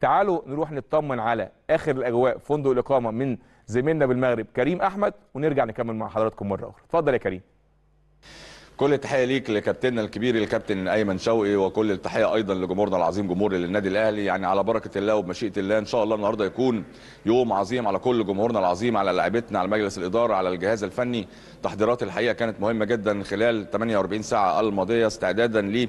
تعالوا نروح نطمن على اخر الاجواء فندق الاقامه من زميلنا بالمغرب كريم احمد ونرجع نكمل مع حضراتكم مره اخرى اتفضل يا كريم كل التحيه ليك لكابتننا الكبير الكابتن ايمن شوقي وكل التحيه ايضا لجمهورنا العظيم جمهور النادي الاهلي يعني على بركه الله وبمشيئه الله ان شاء الله النهارده يكون يوم عظيم على كل جمهورنا العظيم على لاعبتنا على مجلس الاداره على الجهاز الفني تحضيرات الحقيقه كانت مهمه جدا خلال 48 ساعه الماضيه استعدادا ل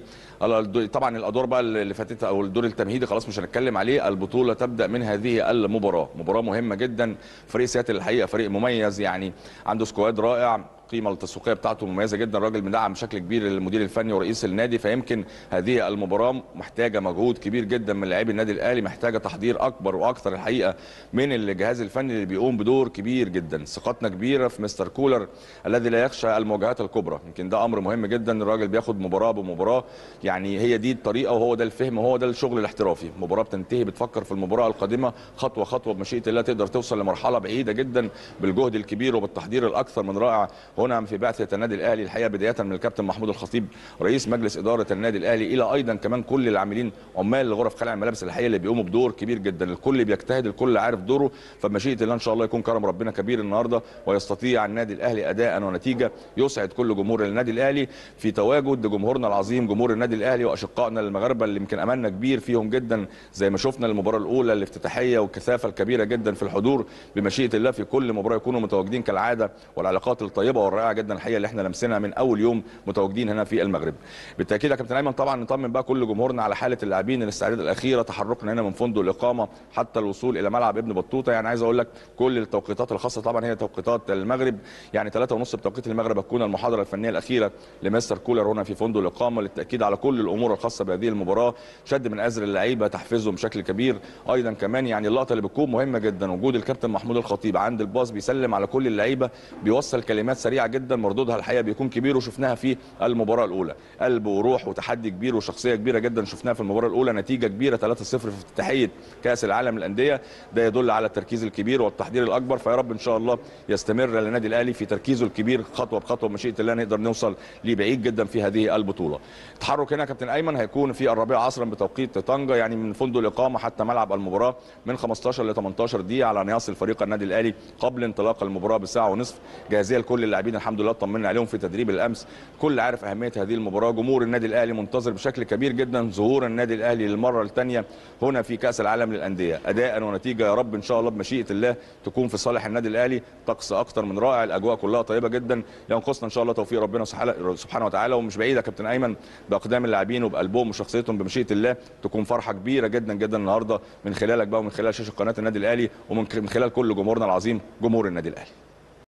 طبعا الادوار بقى اللي فاتت او الدور التمهيدي خلاص مش هنتكلم عليه البطوله تبدا من هذه المباراه مباراه مهمه جدا فريق سياتل الحقيقه فريق مميز يعني عنده سكواد رائع القيمه التسويقيه بتاعته مميزه جدا راجل مدعم بشكل كبير للمدير الفني ورئيس النادي فيمكن هذه المباراه محتاجه مجهود كبير جدا من لاعبي النادي الاهلي محتاجه تحضير اكبر واكثر الحقيقه من الجهاز الفني اللي بيقوم بدور كبير جدا ثقتنا كبيره في مستر كولر الذي لا يخشى المواجهات الكبرى يمكن ده امر مهم جدا الراجل بياخد مباراه بمباراه يعني هي دي الطريقه وهو ده الفهم وهو ده الشغل الاحترافي مباراه بتنتهي بتفكر في المباراه القادمه خطوه خطوه بمشيئه الله تقدر توصل لمرحله بعيده جدا بالجهد الكبير وبالتحضير الاكثر من رائع هنا في بعثه النادي الاهلي الحقيقه بدايه من الكابتن محمود الخطيب رئيس مجلس اداره النادي الاهلي الى ايضا كمان كل العاملين عمال غرف خلع الملابس الحقيقه اللي بيقوموا بدور كبير جدا الكل بيجتهد الكل عارف دوره فبمشيئه الله ان شاء الله يكون كرم ربنا كبير النهارده ويستطيع النادي الاهلي اداء ونتيجه يسعد كل جمهور النادي الاهلي في تواجد جمهورنا العظيم جمهور النادي الاهلي واشقائنا المغاربه اللي يمكن املنا كبير فيهم جدا زي ما شفنا المباراه الاولى الافتتاحيه والكثافه الكبيره جدا في الحضور بمشيئه الله في كل مباراه يكونوا متواجدين كالعاده والعلاقات الطيبه والرائعه جدا الحقيقه اللي احنا لمسناها من اول يوم متواجدين هنا في المغرب بالتاكيد يا كابتن ايمن طبعا نطمن بقى كل جمهورنا على حاله اللاعبين الاستعداد الاخيره تحركنا هنا من فندق الاقامه حتى الوصول الى ملعب ابن بطوطه يعني عايز اقول لك كل التوقيتات الخاصه طبعا هي توقيتات المغرب يعني 3 ونص بتوقيت المغرب هتكون المحاضره الفنيه الاخيره لمستر كولر هنا في فندق الاقامه للتاكيد على كل الامور الخاصه بهذه المباراه شد من ازر اللعيبه تحفيزهم بشكل كبير ايضا كمان يعني اللقطه اللي بتكون مهمه جدا وجود الكابتن محمود الخطيب عند الباص بيسلم على كل اللعيبه بيوصل كلمات سريعه جدا مردودها الحقيقه بيكون كبير وشفناها في المباراه الاولى قلب وروح وتحدي كبير وشخصيه كبيره جدا شفناها في المباراه الاولى نتيجه كبيره 3-0 في افتتاحيه كاس العالم للانديه ده يدل على التركيز الكبير والتحضير الاكبر فيا رب ان شاء الله يستمر النادي الاهلي في تركيزه الكبير خطوه بخطوه بمشيئه الله نقدر نوصل لبعيد جدا في هذه البطوله التحرك هنا كابتن ايمن هيكون في الرابعه عصرا بتوقيت طنجه يعني من فندق الاقامه حتى ملعب المباراه من 15 ل 18 دقيقه على ان يصل فريق النادي الاهلي قبل انطلاق المباراه بساعه ونصف جاهزيه لكل اللاعبين الحمد لله طمنا عليهم في تدريب الامس كل عارف اهميه هذه المباراه جمهور النادي الاهلي منتظر بشكل كبير جدا ظهور النادي الاهلي للمره الثانيه هنا في كاس العالم للانديه اداء ونتيجه يا رب ان شاء الله بمشيئه الله تكون في صالح النادي الاهلي طقس اكتر من رائع الاجواء كلها طيبه جدا ينقصنا ان شاء الله توفيق ربنا سبحانه وتعالى ومش بعيد يا كابتن ايمن باقدام اللاعبين وبقلبهم وشخصيتهم بمشيئه الله تكون فرحه كبيره جدا جدا النهارده من خلالك بقى ومن خلال شاشه قناه النادي الاهلي ومن خلال كل جمهورنا العظيم جمهور النادي الاهلي